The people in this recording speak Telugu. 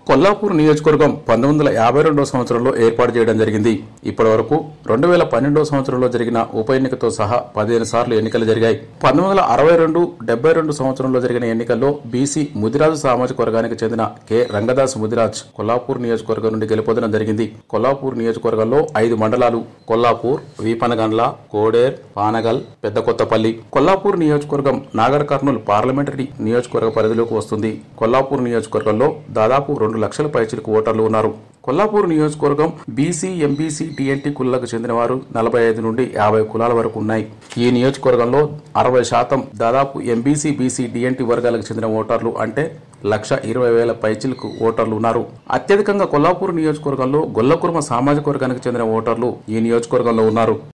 కొల్లాపూర్ నియోజకవర్గం పంతొమ్మిది వందల యాభై రెండో సంవత్సరంలో ఏర్పాటు చేయడం జరిగింది ఇప్పటి వరకు రెండు వేల పన్నెండో సంవత్సరంలో జరిగిన ఉప ఎన్నికతో సహా పదిహేను సార్లు ఎన్నికలు జరిగాయి పంతొమ్మిది వందల అరవై రెండు డెబ్బై రెండు సంవత్సరంలో జరిగిన ఎన్నికల్లో బీసీ ముదిరాజు సామాజిక వర్గానికి చెందిన కె రంగదాస్ ముదిరాజ్ కొల్లాపూర్ నియోజకవర్గం నుండి గెలుపొందడం జరిగింది కొల్లాపూర్ నియోజకవర్గంలో ఐదు మండలాలు కొల్లాపూర్ వీపనగండ్ల కోడేర్ పానగల్ పెద్ద కొత్తపల్లి కొల్లాపూర్ నియోజకవర్గం నాగర్ కర్నూలు పార్లమెంటరీ నియోజకవర్గ పరిధిలోకి వస్తుంది కొల్లాపూర్ నియోజకవర్గంలో దాదాపు రెండు లక్షల పైచిలకు ఓటర్లు ఉన్నారు కొల్లాపూర్ నియోజకవర్గం బీసీ ఎంబీసీ టీఎన్టీ కులాలకు చెందిన వారు నలభై ఐదు నుండి యాభై కులాల వరకు ఉన్నాయి ఈ నియోజకవర్గంలో అరవై శాతం దాదాపు ఎంబీసీ బీసీ డిఎన్టీ వర్గాలకు చెందిన ఓటర్లు అంటే లక్ష ఇరవై వేల పైచిలకు ఓటర్లు ఉన్నారు అత్యధికంగా కొల్లాపూర్ నియోజకవర్గంలో గొల్లకుర్మ సామాజిక వర్గానికి చెందిన ఓటర్లు ఈ నియోజకవర్గంలో ఉన్నారు